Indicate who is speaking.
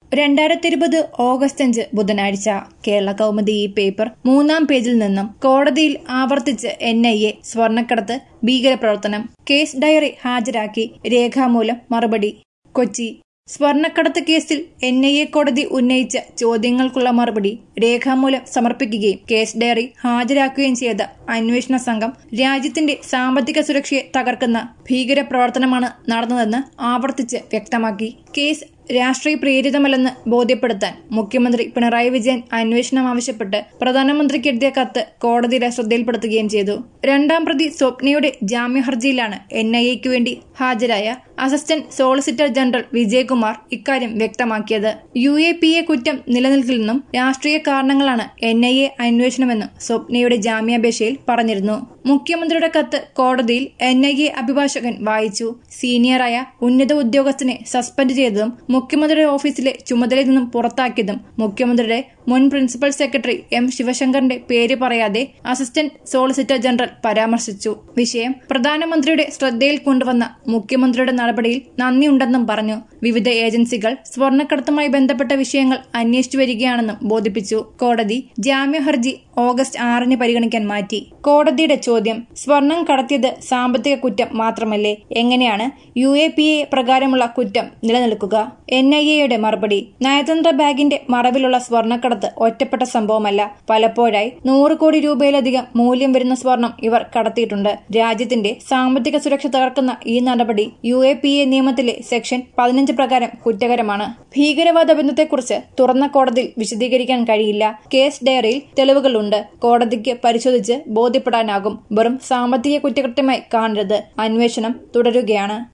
Speaker 1: രണ്ടായിരത്തി ഇരുപത് ഓഗസ്റ്റ് അഞ്ച് ബുധനാഴ്ച കേരള കൗമുദി ഈ പേപ്പർ മൂന്നാം പേജിൽ നിന്നും കോടതിയിൽ ആവർത്തിച്ച് എൻ ഐ എ സ്വർണ്ണക്കടത്ത് ഭീകരപ്രവർത്തനം കേസ് ഡയറി ഹാജരാക്കി രേഖാമൂലം മറുപടി കൊച്ചി സ്വർണ്ണക്കടത്ത് കേസിൽ എൻ ഐ എ കോടതി ഉന്നയിച്ച ചോദ്യങ്ങൾക്കുള്ള മറുപടി രേഖാമൂലം സമർപ്പിക്കുകയും കേസ് ഡയറി ഹാജരാക്കുകയും ചെയ്ത അന്വേഷണ സംഘം രാജ്യത്തിന്റെ സാമ്പത്തിക സുരക്ഷയെ തകർക്കുന്ന ഭീകരപ്രവർത്തനമാണ് നടന്നതെന്ന് ആവർത്തിച്ച് വ്യക്തമാക്കി കേസ് രാഷ്ട്രീയ പ്രേരിതമല്ലെന്ന് ബോധ്യപ്പെടുത്താൻ മുഖ്യമന്ത്രി പിണറായി വിജയൻ അന്വേഷണം ആവശ്യപ്പെട്ട് പ്രധാനമന്ത്രിക്ക് എഴുതിയ കത്ത് കോടതിയുടെ ശ്രദ്ധയിൽപ്പെടുത്തുകയും ചെയ്തു രണ്ടാം പ്രതി സ്വപ്നയുടെ ജാമ്യ ഹർജിയിലാണ് എൻ ഐ എക്ക് വേണ്ടി ഹാജരായ അസിസ്റ്റന്റ് സോളിസിറ്റർ ജനറൽ വിജയകുമാർ ഇക്കാര്യം വ്യക്തമാക്കിയത് യു എ പി എ കുറ്റം നിലനിൽക്കില്ലെന്നും രാഷ്ട്രീയ കാരണങ്ങളാണ് എൻ ഐ എ അന്വേഷണമെന്നും സ്വപ്നയുടെ ജാമ്യാപേക്ഷയിൽ പറഞ്ഞിരുന്നു മുഖ്യമന്ത്രിയുടെ കത്ത് കോടതിയിൽ എൻ ഐ എ അഭിഭാഷകൻ വായിച്ചു സീനിയറായ ഉന്നത ഉദ്യോഗസ്ഥനെ സസ്പെൻഡ് ചെയ്തതും മുഖ്യമന്ത്രിയുടെ ഓഫീസിലെ ചുമതലയിൽ നിന്നും പുറത്താക്കിയതും മുഖ്യമന്ത്രിയുടെ മുൻ പ്രിൻസിപ്പൽ സെക്രട്ടറി എം ശിവശങ്കറിന്റെ പേര് പറയാതെ അസിസ്റ്റന്റ് സോളിസിറ്റർ ജനറൽ പരാമർശിച്ചു വിഷയം പ്രധാനമന്ത്രിയുടെ ശ്രദ്ധയിൽ കൊണ്ടുവന്ന മുഖ്യമന്ത്രിയുടെ നടപടിയിൽ നന്ദിയുണ്ടെന്നും പറഞ്ഞു വിവിധ ഏജൻസികൾ സ്വർണ്ണക്കടത്തുമായി ബന്ധപ്പെട്ട വിഷയങ്ങൾ അന്വേഷിച്ചു വരികയാണെന്നും ബോധിപ്പിച്ചു കോടതി ജാമ്യ ഹർജി ഓഗസ്റ്റ് ആറിന് പരിഗണിക്കാൻ മാറ്റി കോടതിയുടെ ചോദ്യം സ്വർണം കടത്തിയത് സാമ്പത്തിക കുറ്റം മാത്രമല്ലേ എങ്ങനെയാണ് യു എ പി എ പ്രകാരമുള്ള കുറ്റം നിലനിൽക്കുക എൻ ഐ എയുടെ മറുപടി നയതന്ത്ര ബാഗിന്റെ മറവിലുള്ള സ്വർണ്ണക്കടത്ത് ഒറ്റപ്പെട്ട സംഭവമല്ല പലപ്പോഴായി നൂറ് കോടി രൂപയിലധികം മൂല്യം വരുന്ന സ്വർണം ഇവർ കടത്തിയിട്ടുണ്ട് രാജ്യത്തിന്റെ സാമ്പത്തിക സുരക്ഷ തകർക്കുന്ന ഈ നടപടി യു എ പി എ നിയമത്തിലെ സെക്ഷൻ പതിനഞ്ച് പ്രകാരം കുറ്റകരമാണ് ഭീകരവാദ ബന്ധത്തെക്കുറിച്ച് തുറന്ന കോടതിയിൽ വിശദീകരിക്കാൻ കഴിയില്ല കേസ് ഡയറിയിൽ തെളിവുകളുണ്ട് കോടതിക്ക് പരിശോധിച്ച് ബോധ്യപ്പെടാനാകും വെറും സാമ്പത്തിക കുറ്റകൃത്യമായി കാണരുത് അന്വേഷണം തുടരുകയാണ്